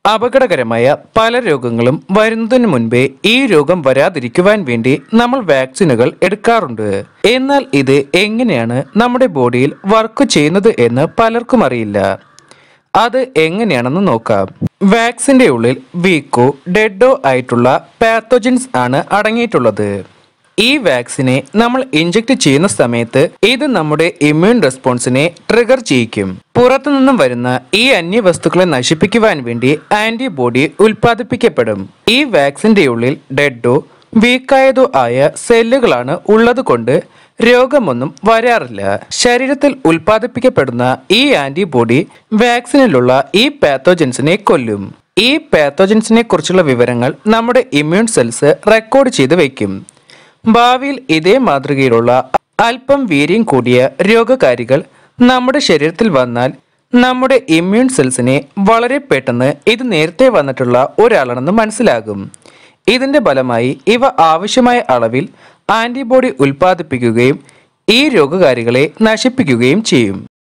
അപകടകരമായ പല രോഗങ്ങളും വരുന്നതിന് മുൻപേ ഈ രോഗം വരാതിരിക്കുവാൻ വേണ്ടി നമ്മൾ വാക്സിനുകൾ എടുക്കാറുണ്ട് എന്നാൽ ഇത് എങ്ങനെയാണ് നമ്മുടെ ബോഡിയിൽ വർക്ക് ചെയ്യുന്നത് എന്ന് പലർക്കും അറിയില്ല അത് എങ്ങനെയാണെന്ന് നോക്കാം വാക്സിന്റെ ഉള്ളിൽ വീക്കോ ഡെഡോ ആയിട്ടുള്ള പാത്തോജൻസ് ആണ് അടങ്ങിയിട്ടുള്ളത് ഈ വാക്സിനെ നമ്മൾ ഇഞ്ചെക്ട് ചെയ്യുന്ന സമയത്ത് ഇത് നമ്മുടെ ഇമ്മ്യൂൺ റെസ്പോൺസിനെ ട്രിഗർ ചെയ്യിക്കും പുറത്തുനിന്നും വരുന്ന ഈ അന്യവസ്തുക്കളെ നശിപ്പിക്കുവാൻ വേണ്ടി ആന്റിബോഡി ഉൽപ്പാദിപ്പിക്കപ്പെടും ഈ വാക്സിന്റെ ഉള്ളിൽ ഡെഡോ വീക്കായതോ ആയ സെല്ലുകളാണ് ഉള്ളതുകൊണ്ട് രോഗമൊന്നും വരാറില്ല ശരീരത്തിൽ ഉൽപ്പാദിപ്പിക്കപ്പെടുന്ന ഈ ആന്റിബോഡി വാക്സിനിലുള്ള ഈ പാത്തോജൻസിനെ കൊല്ലും ഈ പാത്തോജൻസിനെ കുറിച്ചുള്ള വിവരങ്ങൾ നമ്മുടെ ഇമ്മ്യൂൺ സെൽസ് റെക്കോർഡ് ചെയ്ത് വയ്ക്കും ഭാവിയിൽ ഇതേ മാതൃകയിലുള്ള അല്പം വീര്യം കൂടിയ രോഗകാരികൾ നമ്മുടെ ശരീരത്തിൽ വന്നാൽ നമ്മുടെ ഇമ്മ്യൂൺ സെൽസിനെ വളരെ പെട്ടെന്ന് ഇത് നേരത്തെ വന്നിട്ടുള്ള ഒരാളാണെന്ന് മനസ്സിലാകും ഇതിന്റെ ഫലമായി ഇവ ആവശ്യമായ അളവിൽ ആന്റിബോഡി ഉൽപ്പാദിപ്പിക്കുകയും ഈ രോഗകാരികളെ നശിപ്പിക്കുകയും ചെയ്യും